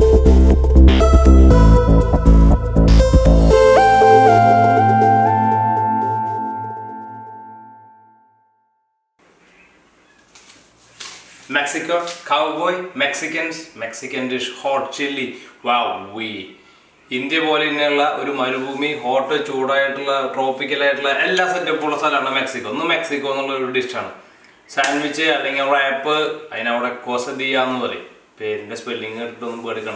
Mexico, cowboy, Mexicans, Mexican dish, hot chili, wow, we. India പോലെ തന്നെയുള്ള ഒരു മരുഭൂമി ഹോട്ട് ചൂടായിട്ടുള്ള ട്രോപ്പിക്കൽ ആയിട്ടുള്ള എല്ലാ സെറ്റപ്പുള്ള സ്ഥലമാണ് മെക്സിക്കോ ഒന്ന് മെക്സിക്കോ എന്നുള്ള ഒരു ഡിഷാണ് സാൻഡ്വിച്ച് അല്ലെങ്കിൽ റാപ്പ് അതിനവിടെ കോസദിയ എന്ന് പറയും പേരിന്റെ സ്പെല്ലിങ് ഇട്ടൊന്നും പേടിക്കണ്ട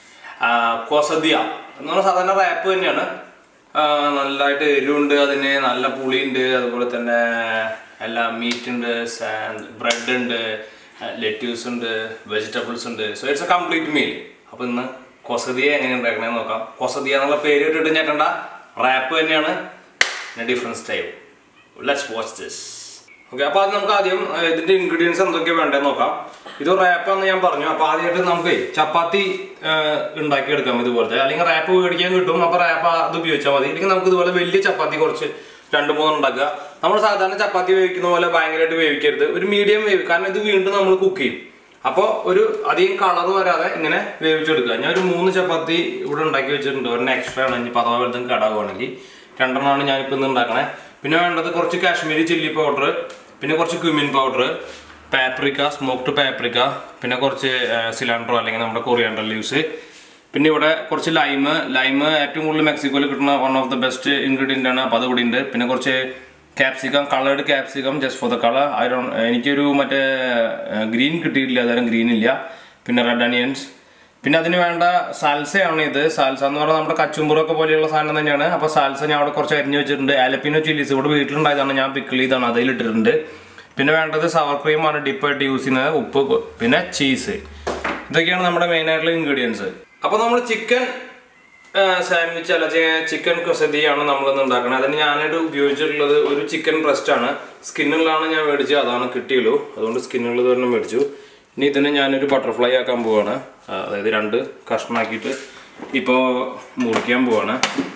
കോസദിയ എന്ന് പറഞ്ഞാൽ സാധാരണ റാപ്പ് തന്നെയാണ് ആ, നല്ലതായിട്ട് എരിവുണ്ട് അതിന് നല്ല പുളിയുണ്ട് അതുപോലെ തന്നെ എല്ലാ മീറ്റ് ഉണ്ട് ബ്രെഡ് ഉണ്ട് ലെറ്റ്യൂസ് ഉണ്ട് വെജിറ്റബിൾസ് ഉണ്ട് so it's a complete meal അപ്പോൾ ഇന്ന് കൊസദിയ എങ്ങനെ ഉണ്ടാക്കണമെന്ന് നോക്കാം കൊസദിയ എന്നുള്ള പേര് ഇട്ടിട്ട് ഞെട്ടണ്ട റാപ്പ് തന്നെയാണ് different style let's watch this okay അപ്പോൾ അത് നമുക്ക് ആദ്യം ആ, ഇതിന്റെ ഇൻഗ്രീഡിയൻസ് എന്തൊക്കെ വേണ്ടതെന്ന് നോക്കാം ഇത് റാപ്പാന്ന് ഞാൻ പറഞ്ഞു അപ്പോൾ ആദ്യമായിട്ട് നമുക്ക് ചപ്പാത്തി ആ, ഉണ്ടാക്കിയെടുക്കാം ഇതുപോലത്തെ അല്ലെങ്കിൽ റാപ്പ് മേടിക്കാൻ കിട്ടും അപ്പോൾ റാപ്പ് അത് ഉപയോഗിച്ചാൽ മതി അല്ലെങ്കിൽ നമുക്ക് ഇതുപോലെ വലിയ ചപ്പാത്തി കുറച്ച് രണ്ട് മൂന്ന് ഉണ്ടാക്കുക നമ്മൾ സാധാരണ ചപ്പാത്തി വേവിക്കുന്ന പോലെ ഭയങ്കരമായിട്ട് വേവിക്കരുത് ഒരു മീഡിയം വേവ് കാരണം ഇത് വീണ്ടും നമ്മൾ കുക്ക് ചെയ്യും അപ്പോൾ ഒരു അധികം കളർ വരാതെ ഇങ്ങനെ വേവിച്ചെടുക്കുക ഞാൻ ഒരു മൂന്ന് ചപ്പാത്തി ഇവിടെ ഉണ്ടാക്കി വെച്ചിട്ടുണ്ട് ഒരെണ്ണം എക്സ്ട്രാ ആണ് ഇനി പതവ വലുതും കടാവുകയാണെങ്കിൽ രണ്ടെണ്ണമാണ് ഞാനിപ്പോൾ ഇന്ന് ഉണ്ടാക്കണേ പിന്നെ വേണ്ടത് കുറച്ച് കാശ്മീരി ചില്ലി പൗഡർ പിന്നെ കുറച്ച് cumin powder paprika smoked paprika പിന്നെ കുറച്ച് സിലാൻഡ്രോ അല്ലെങ്കിൽ നമ്മുടെ കൊറിയാണ്ടർ ലീവ്സ് പിന്നെ ഇവിടെ കുറച്ച് ലൈമ് ലൈമ് ഏറ്റവും കൂടുതൽ മെക്സിക്കോയിൽ കിട്ടുന്ന one of the best ingredient ആണ് അപ്പോൾ അത് കൂടി ഉണ്ട് പിന്നെ കുറച്ച് capsicum coloured capsicum just for the colour I do എനിക്കൊരു മറ്റേ ഗ്രീൻ കിട്ടിയിട്ടില്ല അതായത് ഗ്രീൻ ഇല്ല പിന്നെ റെഡ് അനിയൻസ് പിന്നെ അതിന് വേണ്ട സാൽസയാണ് ഇത് സാൽസ എന്ന് പറഞ്ഞാൽ നമ്മുടെ കച്ചുമ്പുറൊക്കെ പോലെയുള്ള സാധനം തന്നെയാണ് അപ്പോൾ സാൽസ ഞാൻ അവിടെ കുറച്ച് അരിഞ്ഞ് വെച്ചിട്ടുണ്ട് ആലപ്പിനോ ചില്ലീസ് ഇവിടെ വീട്ടിലുണ്ടായതാണ് ഞാൻ പിക്കിൾ ചെയ്താണ് അതിലിട്ടിട്ടുണ്ട് പിന്നെ വേണ്ടത് സവർ ക്രീമാണ് ഡിപ്പായിട്ട് യൂസ് ചെയ്യുന്നത് ഉപ്പ് കൊ- പിന്നെ ചീസ് ഇതൊക്കെയാണ് നമ്മുടെ മെയിൻ ആയിട്ടുള്ള ഇൻഗ്രീഡിയൻസ് അപ്പോൾ നമ്മൾ ചിക്കൻ സാൻഡ്വിച്ച് അല്ല ചിക്കൻ കൊസദിയാണ് നമ്മളിന്ന് ഉണ്ടാക്കുന്നത് അതിന് ഞാനായിട്ട് ഉപയോഗിച്ചിട്ടുള്ളത് ഒരു ചിക്കൻ ബ്രസ്റ്റ് ആണ് സ്കിന്നുള്ളതാണ് ഞാൻ മേടിച്ചത് അതാണ് കിട്ടിയുള്ളൂ അതുകൊണ്ട് സ്കിന്നുള്ളത് തന്നെ മേടിച്ചു ഇനി ഇതിനെ ഞാനൊരു ബട്ടർഫ്ലൈ ആക്കാൻ പോവാണ് ആ, അതായത് രണ്ട് കഷ്ണമാക്കിയിട്ട് ഇപ്പോൾ മുറിക്കാൻ പോവാണ്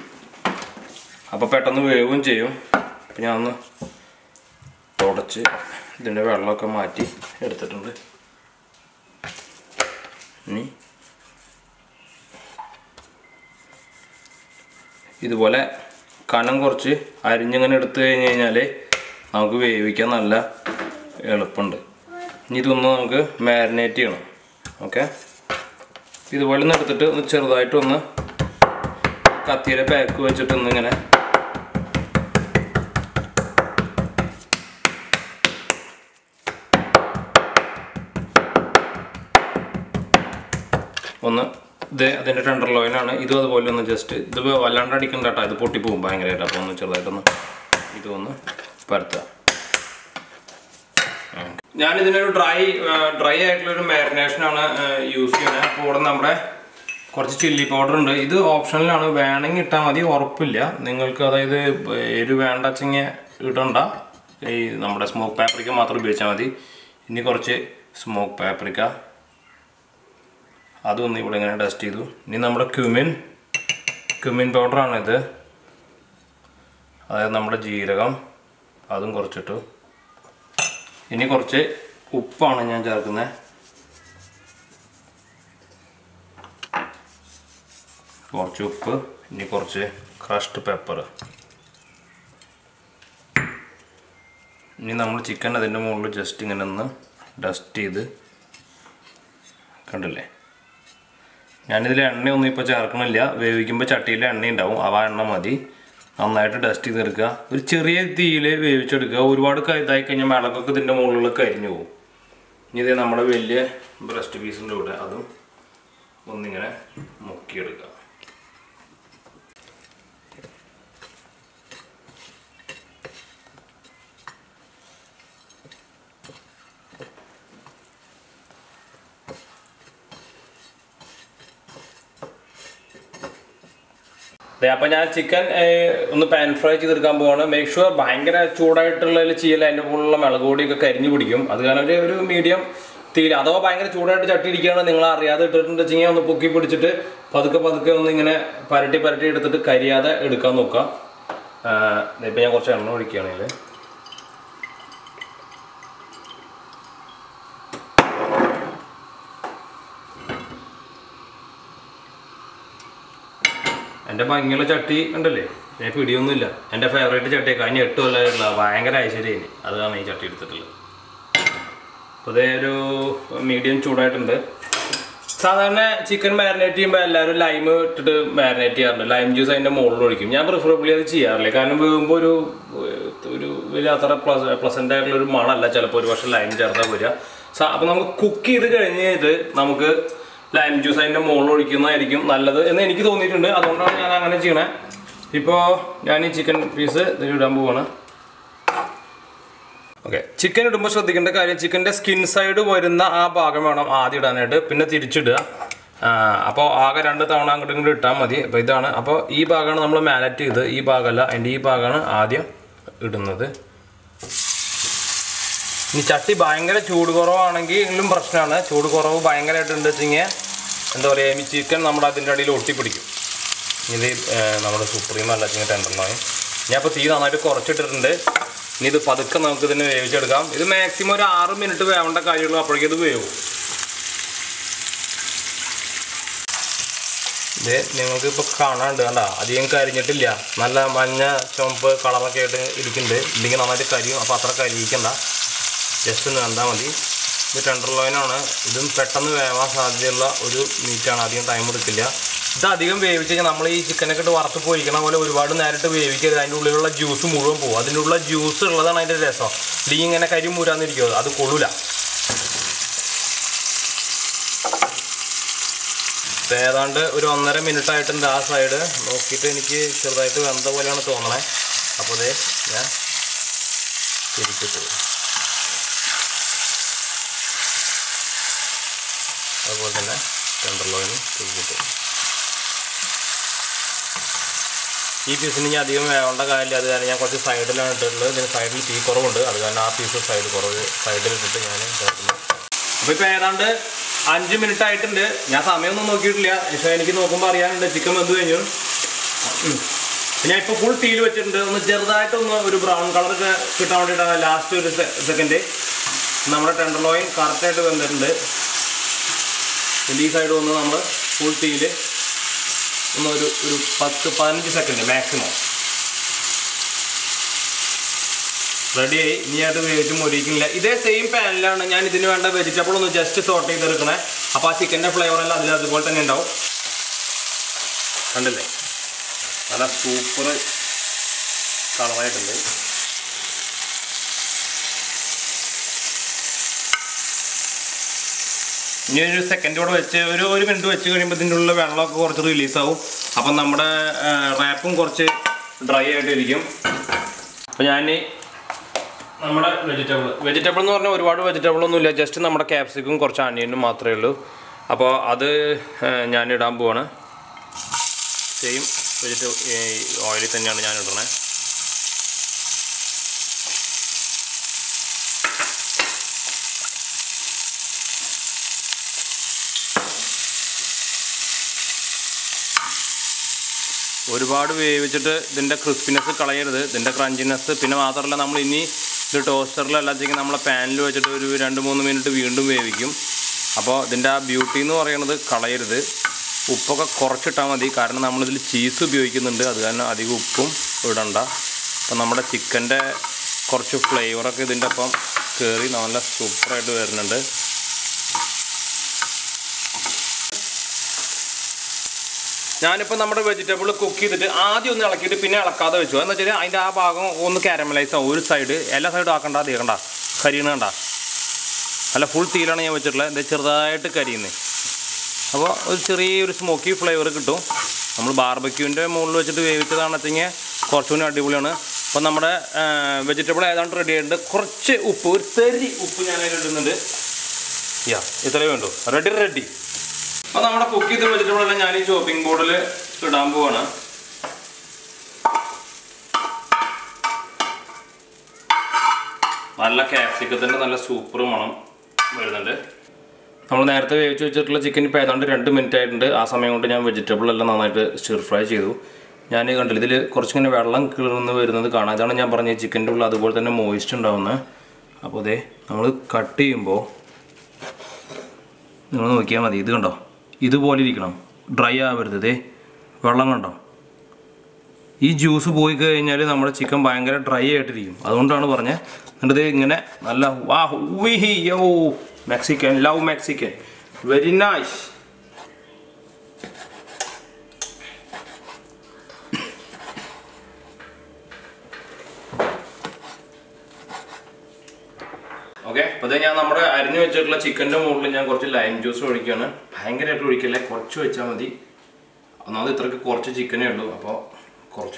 അപ്പോൾ പെട്ടെന്ന് വേവും ചെയ്യും അപ്പം ഞാൻ ഒന്ന് തുടച്ച് ഇതിൻ്റെ വെള്ളമൊക്കെ മാറ്റി എടുത്തിട്ടുണ്ട് ഇനി ഇതുപോലെ കനം കുറച്ച് അരിഞ്ഞിങ്ങനെ എടുത്തു കഴിഞ്ഞ് കഴിഞ്ഞാൽ നമുക്ക് വേവിക്കാൻ നല്ല എളുപ്പമുണ്ട് ഇനി ഇതൊന്ന് നമുക്ക് മാരിനേറ്റ് ചെയ്യണം ഓക്കെ ഇതുപോലെ ഒന്ന് എടുത്തിട്ട് ഒന്ന് ചെറുതായിട്ടൊന്ന് കത്തിയുടെ പാക്ക് വെച്ചിട്ട് ഒന്ന് ഇങ്ങനെ ഒന്ന് ഇത് അതിൻ്റെ ടെൻഡർ ലോയിനാണ് ഇതും അതുപോലെ ഒന്ന് ജസ്റ്റ് ഇത് വല്ലാണ്ട് അടിക്കണ്ട കേട്ടോ ഇത് പൊട്ടിപ്പോവും ഭയങ്കരമായിട്ട് അപ്പോൾ ഒന്ന് ചെറുതായിട്ടൊന്ന് ഇതൊന്ന് പരത്തുക ഞാൻ ഇതിനൊരു ഡ്രൈ ഡ്രൈ ആയിട്ടുള്ള ഒരു മാരിനേഷനാണ് യൂസ് ചെയ്യുന്നത് അപ്പോൾ ഇവിടെ നമ്മുടെ കുറച്ച് ചില്ലി പൗഡർ ഉണ്ട് ഇത് ഓപ്ഷനിലാണ് വേണമെങ്കിൽ ഇട്ടാൽ മതി ഉറപ്പില്ല നിങ്ങൾക്ക് അതായത് എരു വേണ്ട വെച്ചെങ്കിൽ ഇടണ്ട ഈ നമ്മുടെ സ്മോക്ക് പാപ്രിക്ക മാത്രം ഉപയോഗിച്ചാൽ മതി ഇനി കുറച്ച് സ്മോക്ക് പാപ്രിക്ക അതൊന്ന് ഇവിടെ ഇങ്ങനെ ടെസ്റ്റ് ചെയ്തു ഇനി നമ്മുടെ ക്യുമിൻ ക്യുമിൻ പൗഡറാണ് ഇത് അതായത് നമ്മുടെ ജീരകം അതും കുറച്ചിട്ടു ഇനി കുറച്ച് ഉപ്പാണ് ഞാൻ ചേർക്കുന്നത് കുറച്ച് ഉപ്പ് ഇനി കുറച്ച് ക്രഷ്ഡ് പെപ്പർ ഇനി നമ്മൾ ചിക്കൻ അതിൻ്റെ മുകളിൽ ജസ്റ്റ് ഇങ്ങനെ ഒന്ന് ഡസ്റ്റ് ചെയ്ത് കണ്ടില്ലേ ഞാനിതിൽ എണ്ണയൊന്നും ഇപ്പോൾ ചേർക്കണില്ല വേവിക്കുമ്പോൾ ചട്ടിയിൽ എണ്ണ ഉണ്ടാവും അവ എണ്ണ മതി നന്നായിട്ട് ഡസ്റ്റ് ചെയ്തെടുക്കുക ഒരു ചെറിയ തീയിൽ വേവിച്ചെടുക്കുക ഒരുപാട് ക- ഇതായി കഴിഞ്ഞാൽ വിളക്കൊക്കെ ഇതിൻ്റെ മുകളിൽ കരിഞ്ഞു പോകും ഇനി ഇത് നമ്മുടെ വലിയ ബ്രസ്റ്റ് പീസിൻ്റെ കൂടെ അതും ഒന്നിങ്ങനെ മുക്കിയെടുക്കുക ദേ, അപ്പൊ ഞാൻ ചിക്കൻ ഒന്ന് പാൻ ഫ്രൈ ചെയ്തെടുക്കാൻ പോവാണ് മേക്ക് ഷുവർ ഭയങ്കര ചൂടായിട്ടുള്ളതിൽ ചെയ്യല അതിന്റെ മുകളിലുള്ള മുളക് പൊടിയൊക്കെ കരിഞ്ഞു പിടിക്കും അത് കാരണം ഒരു- ഒരു മീഡിയം തീയിൽ അഥവാ ഭയങ്കര ചൂടായിട്ട് ചട്ടി ഇരിക്കുകയാണ് നിങ്ങൾ അറിയാതെ ഇട്ടിട്ടുണ്ട് വെച്ചെങ്കിൽ ഒന്ന് പൊക്കി പിടിച്ചിട്ട് പതുക്കെ പതുക്കെ ഒന്ന് ഇങ്ങനെ പരട്ടി പരട്ടി എടുത്തിട്ട് കരിയാതെ എടുക്കാൻ നോക്കുക ഇപ്പം ഞാൻ കുറച്ച് എണ്ണ ഒഴിക്കുകയാണെങ്കിൽ എൻ്റെ ഭംഗിയുള്ള ചട്ടി ഉണ്ടല്ലേ ഞാൻ പിടിയൊന്നുമില്ല എൻ്റെ ഫേവറേറ്റ് ചട്ടിയൊക്കെ കഴിഞ്ഞ എട്ട് കൊല്ലമായിട്ടുള്ള ഭയങ്കര ഐശ്വര്യം അതാണ് ഈ ചട്ടി എടുത്തിട്ടുള്ളത് അപ്പോൾ അതേ ഒരു മീഡിയം ചൂടായിട്ടുണ്ട് സാധാരണ ചിക്കൻ മാരിനേറ്റ് ചെയ്യുമ്പോൾ എല്ലാവരും ലൈം ഇട്ടിട്ട് മാരിനേറ്റ് ചെയ്യാറുണ്ട് ലൈം ജ്യൂസ് അതിൻ്റെ മുകളിൽ ഒഴിക്കും ഞാൻ പ്രിഫറബിളി അത് ചെയ്യാറില്ല കാരണം വേകുമ്പോൾ ഒരു ഒരു വലിയ അത്ര പ്ലസ് പ്ലസൻ്റ് ആയിട്ടുള്ള ഒരു മണമല്ല ചിലപ്പോൾ ഒരു പക്ഷേ ലൈം ചേർത്താൽ വരിക സാ അപ്പോൾ നമുക്ക് കുക്ക് ചെയ്ത് കഴിഞ്ഞ് കഴിഞ്ഞിട്ട് നമുക്ക് ലൈം ജ്യൂസ് അതിൻ്റെ മുകളിൽ ഒഴിക്കുന്നതായിരിക്കും നല്ലത് എന്ന് എനിക്ക് തോന്നിയിട്ടുണ്ട് അതുകൊണ്ടാണ് ഞാൻ അങ്ങനെ ചെയ്യണേ ഇപ്പോൾ ഞാൻ ഈ ചിക്കൻ പീസ് ഇതിൽ ഇടാൻ പോവാണ് ഓക്കെ ചിക്കൻ ഇടുമ്പോൾ ശ്രദ്ധിക്കേണ്ട കാര്യം ചിക്കൻ്റെ സ്കിൻ സൈഡ് വരുന്ന ആ ഭാഗം വേണം ആദ്യം ഇടാനായിട്ട് പിന്നെ തിരിച്ചിടുക അപ്പോൾ ആകെ രണ്ട് തവണ അങ്ങോട്ടും ഇങ്ങോട്ടും ഇട്ടാൽ മതി അപ്പോൾ ഇതാണ് അപ്പോൾ ഈ ഭാഗമാണ് നമ്മൾ മാനറ്റ് ചെയ്ത് ഈ ഭാഗമല്ല അതിൻ്റെ ഈ ഭാഗമാണ് ആദ്യം ഇടുന്നത് ഇനി ചട്ടി ഭയങ്കര ചൂട് കുറവാണെങ്കിലും പ്രശ്നമാണ് ചൂട് കുറവ് ഭയങ്കരമായിട്ട് ഉണ്ട് വെച്ചെങ്കിൽ എന്താ പറയുക ഈ ചിക്കൻ നമ്മുടെ അതിൻ്റെ അടിയിൽ ഒട്ടിപ്പിടിക്കും ഇത് ഏർ, നമ്മുടെ സുപ്രീം അല്ല വെച്ചെങ്കിൽ ടെൻഡറിനായി ഞാൻ ഇപ്പോൾ തീ നന്നായിട്ട് കുറച്ചിട്ടിട്ടുണ്ട് ഇനി ഇത് പതുക്കെ നമുക്ക് ഇതിനെ വേവിച്ചെടുക്കാം ഇത് മാക്സിമം ഒരു ആറ് മിനിറ്റ് വേവേണ്ട കാര്യമുള്ളൂ അപ്പോഴേക്കും ഇത് വേവും ഇത് നിങ്ങൾക്ക് ഇപ്പോൾ കാണാണ്ട് കണ്ട അധികം കരിഞ്ഞിട്ടില്ല നല്ല മഞ്ഞ ചുവപ്പ് കളറൊക്കെ ആയിട്ട് ഇരിക്കുന്നുണ്ട് ഇല്ലെങ്കിൽ നന്നായിട്ട് കരിയും അപ്പോൾ അത്ര കരിയിക്കണ്ട ജസ്റ്റ് ഒന്ന് കണ്ടാൽ മതി ഇത് ടെൻഡർ ലോയിനാണ് ഇതും പെട്ടെന്ന് വേവാൻ സാധ്യതയുള്ള ഒരു മീറ്റാണ് അധികം ടൈം എടുക്കില്ല ഇത് അധികം വേവിച്ച് കഴിഞ്ഞാൽ നമ്മൾ ഈ ചിക്കനൊക്കെ ഇട്ട് വറുത്ത് പൊരിക്കണ പോലെ ഒരുപാട് നേരിട്ട് വേവിക്കരുത് അതിൻ്റെ ഉള്ളിലുള്ള ജ്യൂസ് മുഴുവൻ പോകും അതിൻ്റെ ഉള്ള ജ്യൂസ് ഉള്ളതാണ് അതിൻ്റെ രസം ഇല്ലെങ്കിൽ ഇങ്ങനെ കരി മൂരാന്നിരിക്കും അത് കൊള്ളൂല ഇപ്പം ഏതാണ്ട് ഒരു ഒന്നര മിനിറ്റ് ആയിട്ടുണ്ട് ആ സൈഡ് നോക്കിയിട്ട് എനിക്ക് ചെറുതായിട്ട് വെന്ത പോലെയാണ് തോന്നണേ അപ്പോൾ അതേ ഞാൻ തിരിച്ചിട്ട് അതുപോലെ തന്നെ ടെൻഡർലോയിനും തിരിച്ചിട്ട് ഈ പീസിന് ഇനി അധികം വേവേണ്ട കാര്യമില്ല അത് കാരണം ഞാൻ കുറച്ച് സൈഡിലാണ് ഇട്ടിട്ടുള്ളത് ഇതിന് സൈഡിൽ തീ കുറവുണ്ട് അത് കാരണം ആ പീസ് സൈഡ് കുറവ് സൈഡിൽ ഇട്ടിട്ട് ഞാൻ ഇതാക്കുന്നു അപ്പോൾ ഇപ്പോൾ ഏതാണ്ട് അഞ്ച് മിനിറ്റ് ആയിട്ടുണ്ട് ഞാൻ സമയമൊന്നും നോക്കിയിട്ടില്ല പക്ഷേ എനിക്ക് നോക്കുമ്പോൾ അറിയാനുണ്ട് ചിക്കൻ വെന്ത് കഴിഞ്ഞു ഉം. ഞാൻ ഇപ്പോൾ ഫുൾ തീയിൽ വെച്ചിട്ടുണ്ട് ഒന്ന് ചെറുതായിട്ടൊന്ന് ഒരു ബ്രൗൺ കളറൊക്കെ കിട്ടാൻ വേണ്ടിയിട്ടാണ് ലാസ്റ്റ് ഒരു സെക്കൻഡ് നമ്മുടെ ടെൻഡർലോയിൻ കറക്റ്റായിട്ട് വെന്തിട്ടുണ്ട് ഇതിൻ്റെ ഈ സൈഡ് വന്ന് നമ്മൾ ഫുൾ തീയിൽ ഒന്ന് ഒരു ഒരു പത്ത് പതിനഞ്ച് സെക്കൻഡ് മാക്സിമം റെഡിയായി ഇനി ആയിട്ട് വേവിച്ച് മൊരിക്കുന്നില്ല ഇതേ സെയിം പാനിലാണ് ഞാൻ ഇതിന് വേണ്ട വെജിറ്റബിൾ ഒന്ന് ജസ്റ്റ് സോർട്ട് ചെയ്തെടുക്കണേ അപ്പോൾ ആ ചിക്കൻ്റെ ഫ്ലേവർ എല്ലാം അതിൽ അതുപോലെ തന്നെ ഉണ്ടാവും കണ്ടില്ലേ നല്ല സൂപ്പർ കളറായിട്ടുണ്ട് ഇനി ഒരു സെക്കൻഡ് കൂടെ വെച്ച് ഒരു ഒരു മിനിറ്റ് വെച്ച് കഴിയുമ്പോൾ ഇതിൻ്റെ ഉള്ളിൽ വെള്ളമൊക്കെ കുറച്ച് റിലീസ് ആവും അപ്പം നമ്മുടെ റാപ്പും കുറച്ച് ഡ്രൈ ആയിട്ടിരിക്കും അപ്പോൾ ഞാൻ നമ്മുടെ വെജിറ്റബിൾ വെജിറ്റബിൾ എന്ന് പറഞ്ഞാൽ ഒരുപാട് വെജിറ്റബിൾ ഒന്നും ഇല്ല ജസ്റ്റ് നമ്മുടെ ക്യാപ്സിക്കും കുറച്ച് അനിയനും മാത്രമേ ഉള്ളൂ അപ്പോൾ അത് ഏഹ്, ഞാൻ ഇടാൻ പോവാണ് സെയിം വെജിറ്റബിൾ ഓയിലിൽ തന്നെയാണ് ഞാൻ ഇടണേ ഒരുപാട് വേവിച്ചിട്ട് ഇതിൻ്റെ ക്രിസ്പിനെസ് കളയരുത് ഇതിൻ്റെ ക്രഞ്ചിനെസ് പിന്നെ മാത്രമല്ല നമ്മൾ ഇനി ഇത് ടോസ്റ്ററിലല്ല വെച്ചെങ്കിൽ നമ്മളെ പാനിൽ വെച്ചിട്ട് ഒരു രണ്ട് മൂന്ന് മിനിറ്റ് വീണ്ടും വേവിക്കും അപ്പോൾ ഇതിൻ്റെ ആ ബ്യൂട്ടി എന്ന് പറയുന്നത് കളയരുത് ഉപ്പൊക്കെ കുറച്ചിട്ടാൽ മതി കാരണം നമ്മളിതിൽ ചീസ് ഉപയോഗിക്കുന്നുണ്ട് അത് കാരണം അധികം ഉപ്പും ഇടണ്ട അപ്പം നമ്മുടെ ചിക്കൻ്റെ കുറച്ച് ഫ്ലേവറൊക്കെ ഇതിൻ്റെ ഒപ്പം കയറി നല്ല സൂപ്പറായിട്ട് വരുന്നുണ്ട് ഞാനിപ്പോൾ നമ്മുടെ വെജിറ്റബിൾ കുക്ക് ചെയ്തിട്ട് ആദ്യം ഒന്ന് ഇളക്കിയിട്ട് പിന്നെ ഇളക്കാതെ വെച്ചു എന്ന് വെച്ചാൽ അതിൻ്റെ ആ ഭാഗം ഒന്ന് കാരമലൈസ് ആവും ഒരു സൈഡ് എല്ലാ സൈഡും ആക്കണ്ട തീക്കണ്ട കരിയണ കണ്ട അല്ല ഫുൾ തീയിലാണ് ഞാൻ വെച്ചിട്ടുള്ളത് എന്താ ചെറുതായിട്ട് കരിയുന്നത് അപ്പോൾ ഒരു ചെറിയൊരു സ്മോക്കി ഫ്ലേവർ കിട്ടും നമ്മൾ ബാർബക്യൂവിൻ്റെ മുകളിൽ വെച്ചിട്ട് വേവിച്ചതാണെന്ന് വെച്ചെങ്കിൽ കുറച്ചുകൂടി അടിപൊളിയാണ് അപ്പോൾ നമ്മുടെ വെജിറ്റബിൾ ഏതാണ്ട് റെഡി ആയിട്ടുണ്ട് കുറച്ച് ഉപ്പ് ഒരു തെരി ഉപ്പ് ഞാൻ അതിൽ ഇടുന്നുണ്ട് യാ ഇത്രയേ വേണ്ടു റെഡി റെഡി അപ്പോൾ നമ്മുടെ കുക്ക് ചെയ്ത വെജിറ്റബിൾ എല്ലാം ഞാൻ ഈ ചോപ്പിംഗ് ബോർഡിൽ ഇടാൻ പോവാണ് നല്ല ക്യാപ്സിക്കത്തിൻ്റെ നല്ല സൂപ്പർ മണം വരുന്നുണ്ട് നമ്മൾ നേരത്തെ വേവിച്ച് വെച്ചിട്ടുള്ള ചിക്കൻ ഇപ്പോൾ ഏതാണ്ട് രണ്ട് മിനിറ്റ് ആയിട്ടുണ്ട് ആ സമയം കൊണ്ട് ഞാൻ വെജിറ്റബിൾ എല്ലാം നന്നായിട്ട് സ്റ്റിർ ഫ്രൈ ചെയ്തു ഞാൻ കണ്ടില്ല ഇതിൽ കുറച്ചിങ്ങനെ വെള്ളം കിളർന്ന് വരുന്നത് കാണാം ഇതാണ് ഞാൻ പറഞ്ഞ ചിക്കൻ്റെ ഉള്ളിൽ അതുപോലെ തന്നെ മോയിസ്റ്റ് ഉണ്ടാവുന്നത് അപ്പോൾ അതെ നമ്മൾ കട്ട് ചെയ്യുമ്പോൾ നിങ്ങൾ നോക്കിയാൽ മതി ഇത് കണ്ടോ ഇതുപോലെ ഇരിക്കണം ഡ്രൈ ആവരുത് ദേ വെള്ളം കണ്ടോ ഈ ജ്യൂസ് പോയി കഴിഞ്ഞാൽ നമ്മുടെ ചിക്കൻ ഭയങ്കര ഡ്രൈ ആയിട്ടിരിക്കും അതുകൊണ്ടാണ് പറഞ്ഞത് എന്നിട്ട് ദേ ഇങ്ങനെ നല്ല വാ ഉവ്വിഹി yo Mexican love Mexican very nice okay അപ്പോൾ ഇത് ഞാൻ നമ്മുടെ അരിഞ്ഞു വെച്ചിട്ടുള്ള ചിക്കൻ്റെ മുകളിൽ ഞാൻ കുറച്ച് ലൈം ജ്യൂസ് ഒഴിക്കുകയാണ് ഭയങ്കരമായിട്ട് ഒഴിക്കല്ലേ കുറച്ച് വെച്ചാൽ മതി ഒന്നാമത് ഇത്രയ്ക്ക് കുറച്ച് ചിക്കനേ ഉള്ളൂ അപ്പോൾ കുറച്ച്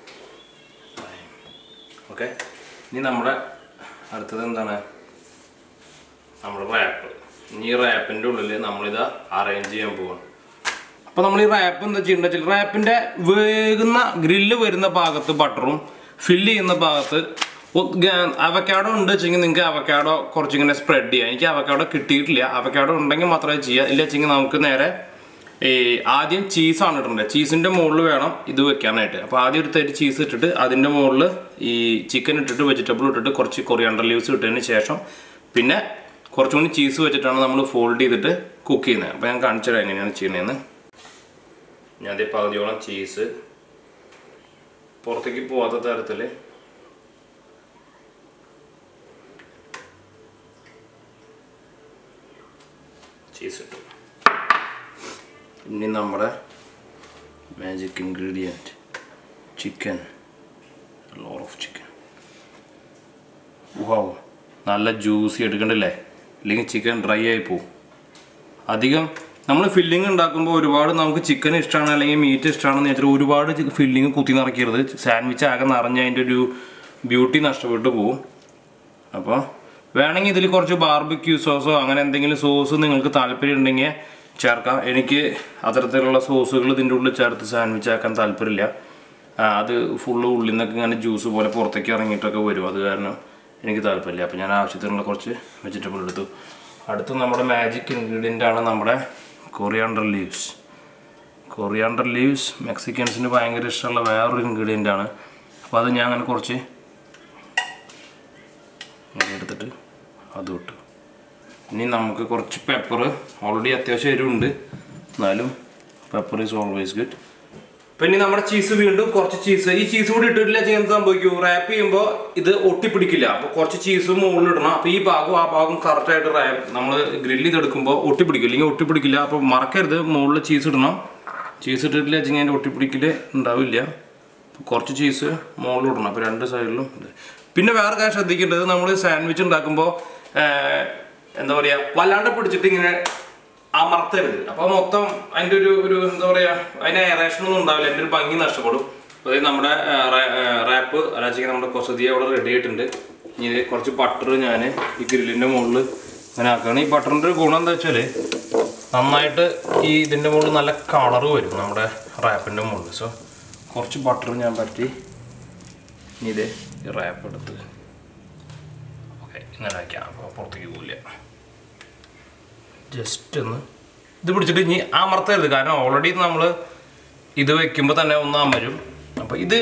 ഓക്കെ ഇനി നമ്മുടെ അടുത്തത് എന്താണ് നമ്മുടെ റാപ്പ് ഇനി ഈ റാപ്പിൻ്റെ ഉള്ളിൽ നമ്മളിത് അറേഞ്ച് ചെയ്യാൻ പോവാണ് അപ്പോൾ നമ്മൾ ഈ റാപ്പ് എന്താ ചെയ്യേണ്ടത് വെച്ചാൽ റാപ്പിൻ്റെ വേകുന്ന ഗ്രില്ല് വരുന്ന ഭാഗത്ത് ബട്ടറും ഫില്ല് ചെയ്യുന്ന ഭാഗത്ത് അവക്കാഡോ ഉണ്ട് വെച്ചെങ്കിൽ നിങ്ങൾക്ക് അവക്കാഡോ കുറച്ചിങ്ങനെ സ്പ്രെഡ് ചെയ്യാം എനിക്ക് അവക്കാഡോ കിട്ടിയിട്ടില്ല അവക്കാഡോ ഉണ്ടെങ്കിൽ മാത്രമേ ചെയ്യാം ഇല്ല വെച്ചെങ്കിൽ നമുക്ക് നേരെ ഈ ആദ്യം ചീസാണ് ഇടേണ്ടത് ചീസിൻ്റെ മുകളിൽ വേണം ഇത് വെക്കാനായിട്ട് അപ്പോൾ ആദ്യം ഒരു തരി ചീസ് ഇട്ടിട്ട് അതിൻ്റെ മുകളിൽ ഈ ചിക്കൻ ഇട്ടിട്ട് വെജിറ്റബിൾ ഇട്ടിട്ട് കുറച്ച് കൊറിയാണ്ടർ ലീവ്സ് ഇട്ടതിന് ശേഷം പിന്നെ കുറച്ചും കൂടി ചീസ് വെച്ചിട്ടാണ് നമ്മൾ ഫോൾഡ് ചെയ്തിട്ട് കുക്ക് ചെയ്യുന്നത് അപ്പോൾ ഞാൻ കാണിച്ചു തരാം എങ്ങനെയാണ് ചെയ്യണതെന്ന് ഞാൻ അതേ പകുതിയോളം ചീസ് പുറത്തേക്ക് പോകാത്ത തരത്തിൽ ചീസ് ഇട്ടു ഇനി നമ്മുടെ magic ingredient chicken lot of chicken wow നല്ല ജ്യൂസി എടുക്കണ്ടല്ലേ ഇല്ലെങ്കിൽ ചിക്കൻ ഡ്രൈ ആയി പോവും അധികം നമ്മൾ ഫില്ലിംഗ് ഉണ്ടാക്കുമ്പോൾ ഒരുപാട് നമുക്ക് ചിക്കൻ ഇഷ്ടമാണ് അല്ലെങ്കിൽ മീറ്റ് ഇഷ്ടമാണെന്ന് വെച്ചാൽ ഒരുപാട് ഫില്ലിംഗ് കുത്തി നിറയ്ക്കരുത് സാൻഡ്വിച്ച് ആകെ നിറഞ്ഞ അതിൻ്റെ ഒരു ബ്യൂട്ടി നഷ്ടപ്പെട്ടു പോവും അപ്പോൾ വേണമെങ്കിൽ ഇതിൽ കുറച്ച് ബാർബിക്യൂ സോസോ അങ്ങനെ എന്തെങ്കിലും സോസ് നിങ്ങൾക്ക് താല്പര്യം ഉണ്ടെങ്കിൽ ചേർക്കാം എനിക്ക് അത്തരത്തിലുള്ള സോസുകൾ ഇതിൻ്റെ ഉള്ളിൽ ചേർത്ത് സാൻഡ്വിച്ച് ആക്കാൻ താല്പര്യമില്ല ആ, അത് ഫുള്ള് ഉള്ളിൽ നിന്നൊക്കെ ഇങ്ങനെ ജ്യൂസ് പോലെ പുറത്തേക്ക് ഇറങ്ങിയിട്ടൊക്കെ വരും അത് കാരണം എനിക്ക് താല്പര്യമില്ല അപ്പോൾ ഞാൻ ആവശ്യത്തിനുള്ള കുറച്ച് വെജിറ്റബിൾ എടുത്തു അടുത്ത് നമ്മുടെ മാജിക് ഇൻഗ്രീഡിയൻ്റ് ആണ് നമ്മുടെ കൊറിയാണ്ടർ ലീവ്സ് കൊറിയാണ്ടർ ലീവ്സ് മെക്സിക്കൻസിന് ഭയങ്കര ഇഷ്ടമുള്ള വേറൊരു ഇൻഗ്രീഡിയൻ്റ് ആണ് അപ്പോൾ അത് ഞാൻ അങ്ങനെ കുറച്ച് ഇങ്ങനെ എടുത്തിട്ട് അതും ഇട്ടു ഇനി നമുക്ക് കുറച്ച് പെപ്പർ ഓൾറെഡി അത്യാവശ്യം എരിവുണ്ട് എന്നാലും പെപ്പർ ഈസ് ഓൾവേസ് ഗുഡ് അപ്പം ഇനി നമ്മുടെ ചീസ് വീണ്ടും കുറച്ച് ചീസ് ഈ ചീസ് കൂടി ഇട്ടിട്ടില്ല ചെയ്യാൻ സംഭവിക്കും റാപ്പ് ചെയ്യുമ്പോൾ ഇത് ഒട്ടിപ്പിടിക്കില്ല അപ്പോൾ കുറച്ച് ചീസ് മുകളിൽ ഇടണം അപ്പോൾ ഈ ഭാഗവും ആ ഭാഗവും കറക്റ്റായിട്ട് റാപ്പ് നമ്മൾ ഗ്രില്ല് ചെയ്തെടുക്കുമ്പോൾ ഒട്ടിപ്പിടിക്കും ഇല്ലെങ്കിൽ ഒട്ടിപ്പിടിക്കില്ല അപ്പോൾ മറക്കരുത് മുകളിൽ ചീസ് ഇടണം ചീസ് ഇട്ടിട്ടില്ല വെച്ചെങ്കിൽ അതിൻ്റെ ഒട്ടിപ്പിടിക്കൽ ഉണ്ടാവില്ല കുറച്ച് ചീസ് മുകളിൽ ഇടണം അപ്പോൾ രണ്ട് സൈഡിലും ഇത് പിന്നെ വേറെ കാര്യം ശ്രദ്ധിക്കേണ്ടത് നമ്മൾ സാൻഡ്വിച്ച് ഉണ്ടാക്കുമ്പോൾ എന്താ പറയുക വല്ലാണ്ട് പിടിച്ചിട്ട് ഇങ്ങനെ അമർത്തരുത് അപ്പോൾ മൊത്തം അതിൻ്റെ ഒരു ഒരു എന്താ പറയുക അതിന് എറേഷനൊന്നും ഉണ്ടാവില്ല അതിൻ്റെ ഒരു ഭംഗി നഷ്ടപ്പെടും അതായത് നമ്മുടെ റാപ്പ് അല്ലാച്ചെങ്കിൽ നമ്മുടെ കൊസതിയ അവിടെ റെഡി ആയിട്ടുണ്ട് ഇനി ഇത് കുറച്ച് ബട്ടർ ഞാൻ ഈ ഗ്രില്ലിൻ്റെ മുകളിൽ ഇങ്ങനെ ആക്കുകയാണ് ഈ ബട്ടറിൻ്റെ ഒരു ഗുണം എന്താ വെച്ചാൽ നന്നായിട്ട് ഈ ഇതിൻ്റെ മുകളിൽ നല്ല കളറ് വരും നമ്മുടെ റാപ്പിൻ്റെ മുകളിൽ സോ കുറച്ച് ബട്ടർ ഞാൻ പറ്റി ഇനി ഇത് ഈ റാപ്പ് എടുത്ത് ഓക്കെ ഇങ്ങനെ വയ്ക്കാം അപ്പോൾ പുറത്തേക്ക് പോവില്ല ജസ്റ്റ് ഒന്ന് ഇത് പിടിച്ചിട്ട് ഇനി അമർത്തരുത് കാരണം ഓൾറെഡി നമ്മൾ ഇത് വെക്കുമ്പോൾ തന്നെ ഒന്ന് അമരും അപ്പോൾ ഇത്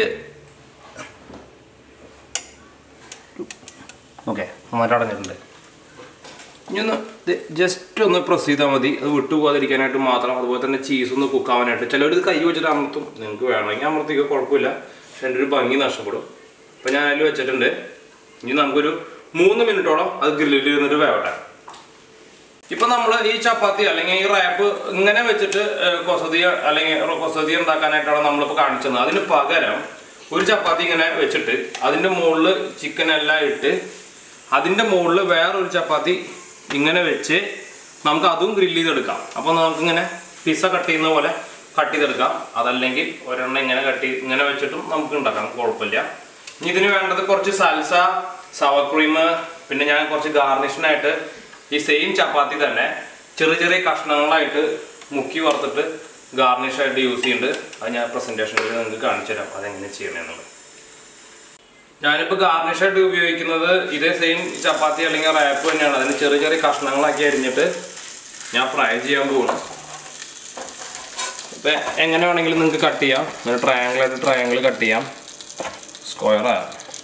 ഓക്കെ നന്നായിട്ട് അടഞ്ഞിട്ടുണ്ട് ഇനി ഒന്ന് ജസ്റ്റ് ഒന്ന് പ്രസ് ചെയ്താൽ മതി അത് വിട്ടുപോകാതിരിക്കാനായിട്ട് മാത്രം അതുപോലെ തന്നെ ചീസ് ഒന്ന് കുക്കാവാനായിട്ട് ചിലർ ഇത് കൈ വെച്ചിട്ട് അമർത്തും നിങ്ങൾക്ക് വേണമെങ്കിൽ അമർത്തിക്കോ കുഴപ്പമില്ല പക്ഷെ എൻ്റെ ഒരു ഭംഗി നഷ്ടപ്പെടും അപ്പം ഞാൻ അതിൽ വെച്ചിട്ടുണ്ട് ഇനി നമുക്കൊരു മൂന്ന് മിനിറ്റോളം അത് ഗ്രില്ലിൽ ഇരുന്നിട്ട് വേവട്ടെ ഇപ്പൊ നമ്മൾ ഈ ചപ്പാത്തി അല്ലെങ്കിൽ ഈ റാപ്പ് ഇങ്ങനെ വെച്ചിട്ട് ഏഹ്, കൊസതിയ അല്ലെങ്കിൽ കൊസതിയ ഉണ്ടാക്കാനായിട്ടാണ് നമ്മളിപ്പോൾ കാണിച്ചത് അതിന് പകരം ഒരു ചപ്പാത്തി ഇങ്ങനെ വെച്ചിട്ട് അതിന്റെ മുകളിൽ ചിക്കൻ എല്ലാം ഇട്ട് അതിന്റെ മുകളിൽ വേറൊരു ചപ്പാത്തി ഇങ്ങനെ വെച്ച് നമുക്ക് അതും ഗ്രില്ല് ചെയ്തെടുക്കാം അപ്പോൾ നമുക്കിങ്ങനെ പിസ്സ കട്ട് ചെയ്യുന്ന പോലെ കട്ട് ചെയ്തെടുക്കാം അതല്ലെങ്കിൽ ഒരെണ്ണം ഇങ്ങനെ കട്ട് ഇങ്ങനെ വെച്ചിട്ടും നമുക്ക് ഉണ്ടാക്കാം കുഴപ്പമില്ല ഇനി ഇതിന് വേണ്ടത് കുറച്ച് സൽസ സവർ ക്രീം പിന്നെ ഞാൻ കുറച്ച് ഗാർണിഷിനായിട്ട് ഈ സെയിം ചപ്പാത്തി തന്നെ ചെറിയ ചെറിയ കഷ്ണങ്ങളായിട്ട് മുക്കി വറുത്തിട്ട് ഗാർണിഷായിട്ട് യൂസ് ചെയ്യുന്നുണ്ട് അത് ഞാൻ പ്രസൻറ്റേഷനിൽ നിങ്ങൾക്ക് കാണിച്ചു തരാം അതെങ്ങനെ ചെയ്യണമെന്നുള്ളത് ഞാനിപ്പോൾ ഗാർണിഷായിട്ട് ഉപയോഗിക്കുന്നത് ഇതേ സെയിം ചപ്പാത്തി അല്ലെങ്കിൽ റാപ്പ് തന്നെയാണ് അതിന് ചെറിയ ചെറിയ കഷ്ണങ്ങളാക്കി അരിഞ്ഞിട്ട് ഞാൻ ഫ്രൈ ചെയ്യാൻ പോകണം ഇപ്പം എങ്ങനെ വേണമെങ്കിലും നിങ്ങൾക്ക് കട്ട് ചെയ്യാം ഇങ്ങനെ ട്രയാങ്കിൾ ആയിട്ട് ട്രയാങ്കിൾ കട്ട് ചെയ്യാം സ്ക്വയറാ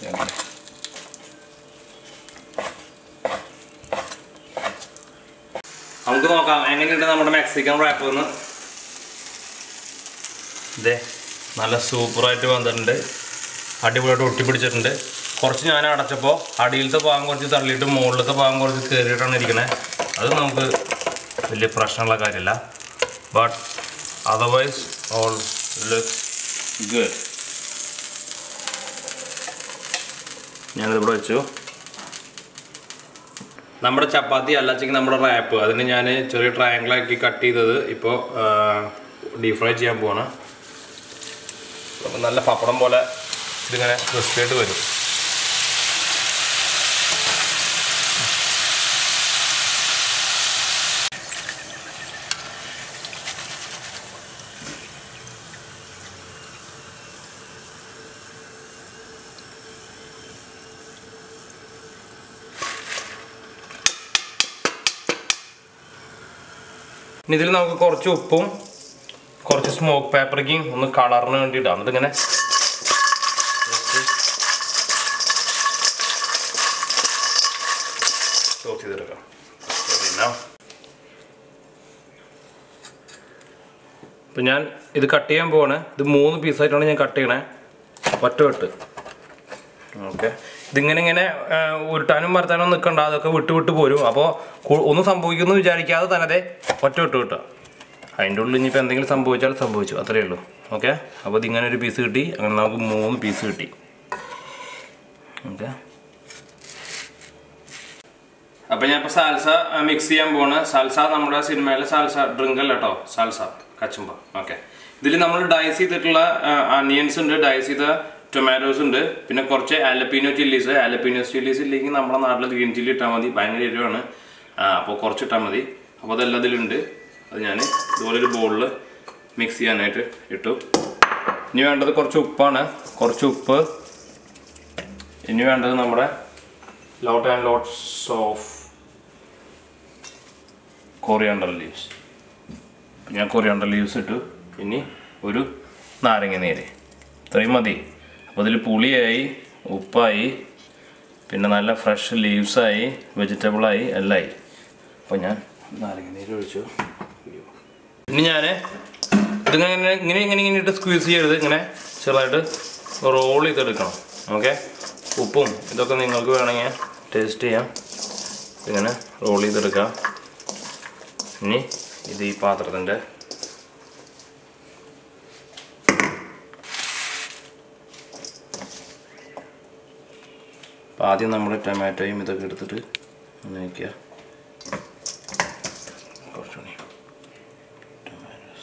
നമുക്ക് നോക്കാം എങ്ങനെയുണ്ട് നമ്മുടെ മെക്സിക്കൻ റാപ്പ് എന്ന് ഇതേ നല്ല സൂപ്പറായിട്ട് വന്നിട്ടുണ്ട് അടിപൊളിയായിട്ട് ഒട്ടിപ്പിടിച്ചിട്ടുണ്ട് കുറച്ച് ഞാൻ അടച്ചപ്പോൾ അടിയിലത്തെ ഭാഗം കുറച്ച് തള്ളിയിട്ട് മുകളിലത്തെ ഭാഗം കുറച്ച് കയറിയിട്ടാണ് ഇരിക്കണേ അത് നമുക്ക് വലിയ പ്രശ്നമുള്ള കാര്യമല്ല but otherwise all looks good ഞാനിതിവിടെ വെച്ചു നമ്മുടെ ചപ്പാത്തി അല്ലച്ചെങ്കിൽ നമ്മുടെ റാപ്പ് അതിന് ഞാൻ ചെറിയ ട്രയാങ്കിളാക്കി കട്ട് ചെയ്തത് ഇപ്പോൾ ഡീപ് ഫ്രൈ ചെയ്യാൻ പോവാണ് അപ്പോൾ നല്ല പപ്പടം പോലെ ഇതിങ്ങനെ ക്രിസ്പി ആയിട്ട് വരും ഇനി ഇതിൽ നമുക്ക് കുറച്ച് ഉപ്പും കുറച്ച് സ്മോക്ക് പേപ്പറിക്കും ഒന്ന് കളറിന് വേണ്ടിയിട്ടാണ് എന്നിട്ട് ഇങ്ങനെ ചോപ്പ് ചെയ്തെടുക്കാം പിന്നെ ഇപ്പം ഞാൻ ഇത് കട്ട് ചെയ്യാൻ പോവാണ് ഇത് മൂന്ന് പീസായിട്ടാണ് ഞാൻ കട്ട് ചെയ്യണേ ഒറ്റ വെട്ട് ഓക്കെ ഇതിങ്ങനെ ഇങ്ങനെ ആ, ഉരുട്ടാനും മരത്താനും നിൽക്കണ്ട അതൊക്കെ വിട്ട് വിട്ട് പോരും അപ്പോൾ ഒന്നും സംഭവിക്കുന്നു വിചാരിക്കാതെ തന്നെ അതെ ഒറ്റ വിട്ട് കിട്ടുക അതിൻ്റെ ഉള്ളിൽ ഇനിയിപ്പോൾ എന്തെങ്കിലും സംഭവിച്ചാൽ സംഭവിച്ചു അത്രയേ ഉള്ളൂ ഓക്കെ അപ്പോൾ ഇതിങ്ങനെ ഒരു പീസ് കിട്ടി അങ്ങനെ നമുക്ക് മൂന്ന് പീസ് കിട്ടി ഓക്കെ അപ്പം ഞാൻ ഇപ്പോൾ സാൽസ മിക്സ് ചെയ്യാൻ പോവാണ് സാൽസ നമ്മുടെ സിനിമയിലെ സാൽസ ഡ്രിങ്ക് അല്ല കേട്ടോ സാൽസ കച്ചുമ്പ ഓക്കെ ഇതിൽ നമ്മൾ ഡൈസ് ചെയ്തിട്ടുള്ള അനിയൻസ് ഉണ്ട് ഡൈസ് ചെയ്ത ടൊമാറ്റോസ് ഉണ്ട് പിന്നെ കുറച്ച് ആലപ്പീനോ ചില്ലീസ് ആലപ്പീനോ ചില്ലീസ് ഇല്ലെങ്കിൽ നമ്മുടെ നാട്ടിൽ ഗ്രീൻ ചില്ലി ഇട്ടാൽ മതി ഭയങ്കര എരിവാണ് അപ്പോൾ കുറച്ച് ഇട്ടാൽ മതി അപ്പോൾ അതെല്ലാം ഇതിലുണ്ട് അത് ഞാൻ ഇതുപോലെ ഒരു ബോളിൽ മിക്സ് ചെയ്യാനായിട്ട് ഇട്ടു ഇനി വേണ്ടത് കുറച്ച് ഉപ്പാണ് കുറച്ച് ഉപ്പ് ഇനി വേണ്ടത് നമ്മുടെ lot and lots of coriander leaves ഞാൻ കൊറിയാണ്ടർ ലീവ്സ് ഇട്ടു ഇനി ഒരു നാരങ്ങ നീര് ഇത്രയും മതി അപ്പോൾ ഇതിൽ പുളിയായി ഉപ്പായി പിന്നെ നല്ല ഫ്രഷ് ലീവ്സായി വെജിറ്റബിളായി എല്ലാം ആയി അപ്പോൾ ഞാൻ നാരങ്ങ നീര് ഒഴിച്ചു ഇനി ഞാൻ ഇതിങ്ങനെ ഇങ്ങനെ ഇങ്ങനെ ഇങ്ങനെ ഇങ്ങനെ ഇട്ട് സ്ക്വീസ് ചെയ്യരുത് ഇങ്ങനെ ചെറുതായിട്ട് റോൾ ചെയ്തെടുക്കണം ഓക്കെ ഉപ്പും ഇതൊക്കെ നിങ്ങൾക്ക് വേണമെങ്കിൽ ടേസ്റ്റ് ചെയ്യാം ഇങ്ങനെ റോൾ ചെയ്തെടുക്കാം ഇനി ഇത് ഈ പാത്രത്തിൻ്റെ അപ്പം ആദ്യം നമ്മൾ ടൊമാറ്റോയും ഇതൊക്കെ എടുത്തിട്ട് അങ്ങനെ വയ്ക്കുക കുറച്ചുകൂടി tomatoes.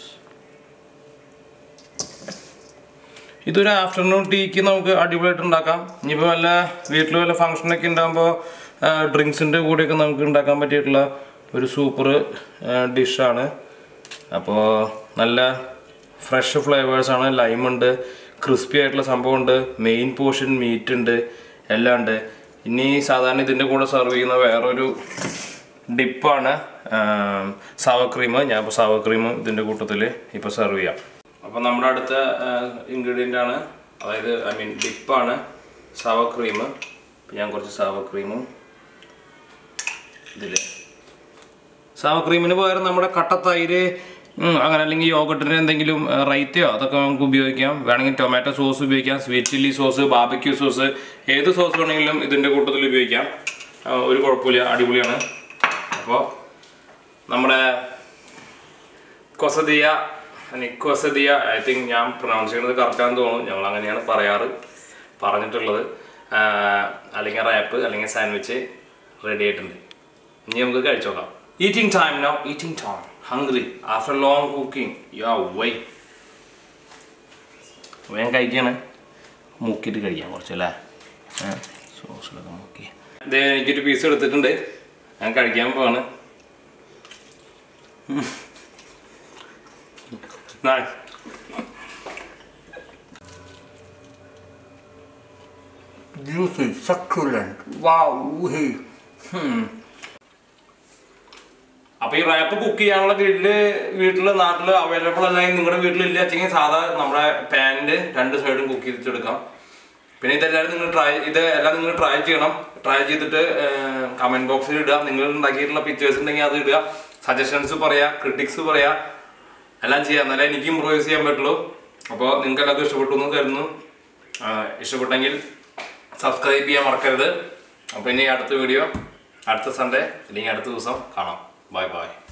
ഇതൊരു ആഫ്റ്റർനൂൺ ടീക്ക് നമുക്ക് അടിപൊളിയായിട്ട് ഉണ്ടാക്കാം ഇനിയിപ്പോൾ വല്ല വീട്ടിൽ വല്ല ഫംഗ്ഷനൊക്കെ ഉണ്ടാകുമ്പോൾ ഡ്രിങ്ക്സിൻ്റെ കൂടെയൊക്കെ നമുക്ക് ഉണ്ടാക്കാൻ പറ്റിയിട്ടുള്ള ഒരു സൂപ്പർ ഡിഷാണ് അപ്പോൾ നല്ല ഫ്രഷ് ഫ്ലേവേഴ്സാണ് ലൈമുണ്ട് ക്രിസ്പി ആയിട്ടുള്ള സംഭവമുണ്ട് മെയിൻ പോർഷൻ മീറ്റ് ഉണ്ട് എല്ലാം ഉണ്ട് ഇനി സാധാരണ ഇതിൻ്റെ കൂടെ സെർവ് ചെയ്യുന്ന വേറൊരു ഡിപ്പാണ് സവ ക്രീം ഞാൻ ഇപ്പോൾ സവ ക്രീം ഇതിൻ്റെ കൂട്ടത്തിൽ ഇപ്പോൾ സെർവ് ചെയ്യാം അപ്പോൾ നമ്മുടെ അടുത്ത ഇൻഗ്രീഡിയൻ്റ് ആണ് അതായത് ഐ മീൻ ഡിപ്പാണ് സവ ക്രീം ഞാൻ കുറച്ച് സവ ക്രീമും ഇതിൽ സവ ക്രീമിന് പകരം നമ്മുടെ കട്ട തൈര് ഉം, അങ്ങനെ അല്ലെങ്കിൽ യോഗട്ടിന് എന്തെങ്കിലും റൈറ്റയോ അതൊക്കെ നമുക്ക് ഉപയോഗിക്കാം വേണമെങ്കിൽ ടൊമാറ്റോ സോസ് ഉപയോഗിക്കാം sweet chilli sauce barbecue sauce ഏത് സോസ് വേണമെങ്കിലും ഇതിൻ്റെ കൂട്ടത്തിൽ ഉപയോഗിക്കാം ആ, ഒരു കുഴപ്പമില്ല അടിപൊളിയാണ് അപ്പോൾ നമ്മുടെ കൊസദിയ നിക്കോസദിയ ഐ തിങ്ക് ഞാൻ പ്രൊനൗൺസ് ചെയ്യുന്നത് കറക്റ്റാന്ന് തോന്നുന്നു ഞങ്ങൾ അങ്ങനെയാണ് പറയാറ് പറഞ്ഞിട്ടുള്ളത് ആ, അല്ലെങ്കിൽ റാപ്പ് അല്ലെങ്കിൽ സാൻഡ്വിച്ച് റെഡി ആയിട്ടുണ്ട് ഇനി നമുക്ക് കഴിച്ചോക്കാം eating time no eating time hungry after long cooking yo why വേഗം കഴിക്കാണ് മുക്കിയിട്ട് കഴിക്കാം കുറച്ചല്ലേ സോസിലൊക്കെ മുക്കി ഇത് എനിക്കൊരു പീസ് എടുത്തിട്ടുണ്ട് ഞാൻ കഴിക്കാൻ പോവാണ് Nice. Juicy, succulent. Wow. hey. അപ്പൊ ഈ റാപ്പ് കുക്ക് ചെയ്യാനുള്ള ഗ്രില്ല് വീട്ടില് നാട്ടില് അവൈലബിൾ അല്ലെങ്കിൽ നിങ്ങളുടെ വീട്ടിലില്ല വെച്ചെങ്കിൽ സാധാ നമ്മുടെ പാനില് രണ്ട് സൈഡും കുക്ക് ചെയ്തിട്ടെടുക്കാം പിന്നെ ഇതെല്ലാവരും നിങ്ങൾ ട്രൈ ഇത് എല്ലാം നിങ്ങൾ ട്രൈ ചെയ്യണം ട്രൈ ചെയ്തിട്ട് കമന്റ് ബോക്സിൽ ഇടുക നിങ്ങൾ ഉണ്ടാക്കിയിട്ടുള്ള പിക്ചേഴ്സ് ഉണ്ടെങ്കിൽ അത് ഇടുക സജഷൻസ് പറയാ ക്രിട്ടിക്സ് പറയാ എല്ലാം ചെയ്യാം എന്നാലേ എനിക്ക് ഇമ്പ്രൂവൈസ് ചെയ്യാൻ പറ്റുള്ളൂ അപ്പോൾ നിങ്ങൾക്ക് എല്ലാവർക്കും ഇഷ്ടപ്പെട്ടു എന്ന് കരുതുന്നു ആ, ഇഷ്ടപ്പെട്ടെങ്കിൽ സബ്സ്ക്രൈബ് ചെയ്യാൻ മറക്കരുത് അപ്പോൾ ഇനി അടുത്ത വീഡിയോ അടുത്ത സൺഡേ അല്ലെങ്കിൽ അടുത്ത ദിവസം കാണാം ബൈ ബൈ